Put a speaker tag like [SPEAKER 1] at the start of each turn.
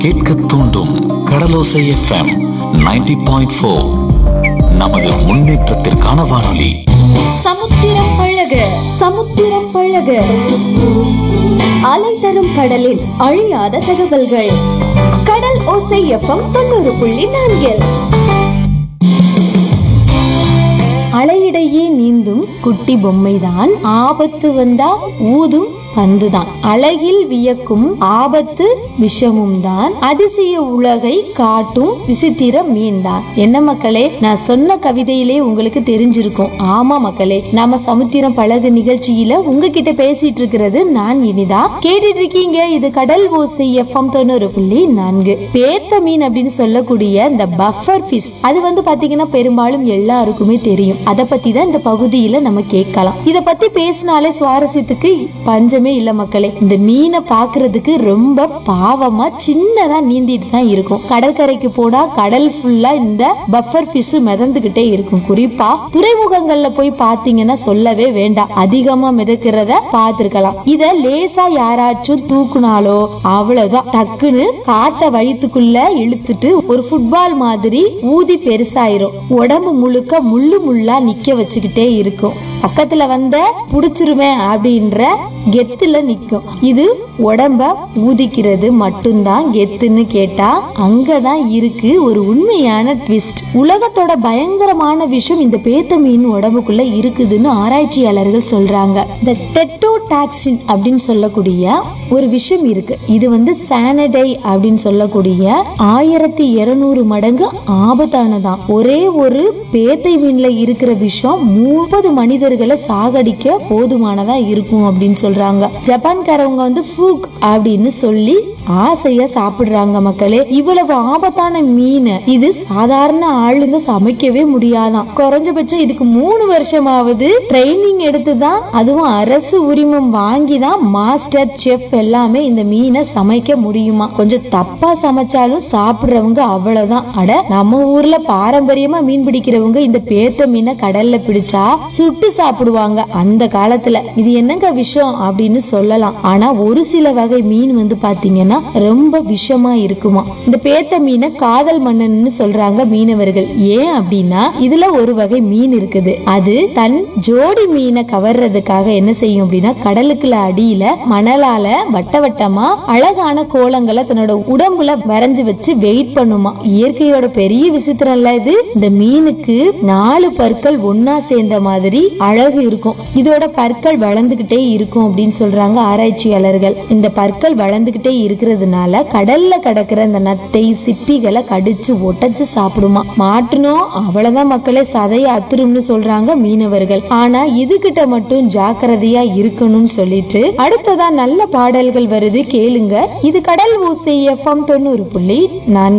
[SPEAKER 1] கேட்க தூண்டும் கடலோசை FM 90.4 point four நமது முன்னேற்றத்திற்கான வானொலி
[SPEAKER 2] சமுத்திரம் பழக சமுத்திரம் பழக அலை தரும் கடலின் அழியாத தகவல்கள் கடல் ஓசை எஃப்எம் தொண்ணூறு புள்ளி நான்கில் அலையிடையே நீந்தும் குட்டி பொம்மைதான் ஆபத்து வந்தா ஊதும் பந்துதான் அழகில் வியக்கும் ஆபத்து விஷமும் தான் அதிசய உலகை காட்டும் விசித்திர மீன் தான் என்ன மக்களே நான் சொன்ன கவிதையிலே உங்களுக்கு தெரிஞ்சிருக்கும் ஆமா மக்களே நாம சமுத்திரம் பழகு நிகழ்ச்சியில உங்ககிட்ட பேசிட்டு இருக்கிறது நான் இனிதா கேட்டுட்டு இருக்கீங்க இது கடல் ஓசை எஃப்எம் தொண்ணூறு புள்ளி நான்கு பேத்த மீன் அப்படின்னு சொல்லக்கூடிய இந்த பஃபர் ஃபிஷ் அது வந்து பாத்தீங்கன்னா பெரும்பாலும் எல்லாருக்குமே தெரியும் அதை பத்தி தான் இந்த பகுதியில நம்ம கேட்கலாம் இத பத்தி பேசினாலே சுவாரஸ்யத்துக்கு பஞ்சமே இல்ல மக்களே இந்த மீனை பாக்குறதுக்கு ரொம்ப பாவமா சின்னதா நீந்திட்டு தான் இருக்கும் கடற்கரைக்கு போனா கடல் ஃபுல்லா இந்த பஃபர் ஃபிஷ் மிதந்துகிட்டே இருக்கும் குறிப்பா துறைமுகங்கள்ல போய் பாத்தீங்கன்னா சொல்லவே வேண்டாம் அதிகமா மிதக்கிறத பார்த்திருக்கலாம் இத லேசா யாராச்சும் தூக்குனாலோ அவ்வளவுதான் டக்குன்னு காத்த வயித்துக்குள்ள இழுத்துட்டு ஒரு ஃபுட்பால் மாதிரி ஊதி பெருசாயிரும் உடம்பு முழுக்க முள்ளு முள்ளா நிக்க வச்சுக்கிட்டே இருக்கும் பக்கத்துல வந்த புடிச்சிருவேன் அப்படின்ற கெத்துல நிக்கும் இது உடம்ப ஊதிக்கிறது மட்டும்தான் கெத்துன்னு கேட்டா அங்கதான் இருக்கு ஒரு உண்மையான ட்விஸ்ட் உலகத்தோட பயங்கரமான விஷயம் இந்த பேத்த மீன் உடம்புக்குள்ள இருக்குதுன்னு ஆராய்ச்சியாளர்கள் சொல்றாங்க இந்த டெட்டோ டாக்ஸின் அப்படின்னு சொல்லக்கூடிய ஒரு விஷயம் இருக்கு இது வந்து சானடை அப்படின்னு சொல்லக்கூடிய ஆயிரத்தி இருநூறு மடங்கு ஆபத்தானதான் ஒரே ஒரு பேத்தை மீன்ல இருக்கிற விஷம் முப்பது மனிதர்களை சாகடிக்க போதுமானதா இருக்கும் அப்படின்னு சொல்றாங்க ஜப்பான்காரவங்க வந்து ஃபூக் அப்படின்னு சொல்லி ஆசையா சாப்பிடுறாங்க மக்களே இவ்வளவு ஆபத்தான மீன் இது சாதாரண ஆளுங்க சமைக்கவே முடியாதாம் குறைஞ்சபட்சம் இதுக்கு மூணு வருஷமாவது ட்ரைனிங் எடுத்து தான் அதுவும் அரசு உரிமம் வாங்கி தான் மாஸ்டர் செஃப் எல்லாமே இந்த மீனை சமைக்க முடியுமா கொஞ்சம் தப்பா சமைச்சாலும் சாப்பிடுறவங்க அவ்வளவுதான் அட நம்ம ஊர்ல பாரம்பரியமா மீன் பிடிக்கிறவங்க இந்த பேத்த மீனை கடல்ல பிடிச்சா சுட்டு சாப்பிடுவாங்க அந்த காலத்துல இது என்னங்க விஷம் அப்படின்னு சொல்லலாம் ஆனா ஒரு சில வகை மீன் வந்து பாத்தீங்கன்னா ரொம்ப விஷமா இருக்குமா இந்த பேத்த மீனை காதல் மன்னன்னு சொல்றாங்க மீனவர்கள் ஏன் அப்படின்னா இதுல ஒரு வகை மீன் இருக்குது அது தன் ஜோடி மீனை கவர்றதுக்காக என்ன செய்யும் அப்படின்னா கடலுக்குள்ள அடியில மணலால வட்ட வட்டமா அழகான கோலங்களை தன்னோட உடம்புல வரைஞ்சு வச்சு வெயிட் பண்ணுமா இயற்கையோட பெரிய விசித்திரம் இல்ல இது இந்த மீனுக்கு நாலு பற்கள் ஒன்னா சேர்ந்த மாதிரி அழகு இருக்கும் இதோட பற்கள் வளர்ந்துகிட்டே இருக்கும் அப்படின்னு சொல்றாங்க ஆராய்ச்சியாளர்கள் இந்த பற்கள் வளர்ந்துகிட்டே இருக்கிறதுனால கடல்ல கிடக்கிற இந்த நத்தை சிப்பிகளை கடிச்சு ஒட்டச்சு சாப்பிடுமா மாட்டணும் அவ்வளவுதான் மக்களே சதைய அத்துரும்னு சொல்றாங்க மீனவர்கள் ஆனா இதுகிட்ட மட்டும் ஜாக்கிரதையா இருக்கணும்னு சொல்லிட்டு அடுத்ததா நல்ல பாடல்கள் வருது கேளுங்க இது கடல் ஊசை எஃப்எம் தொண்ணூறு புள்ளி நான்கு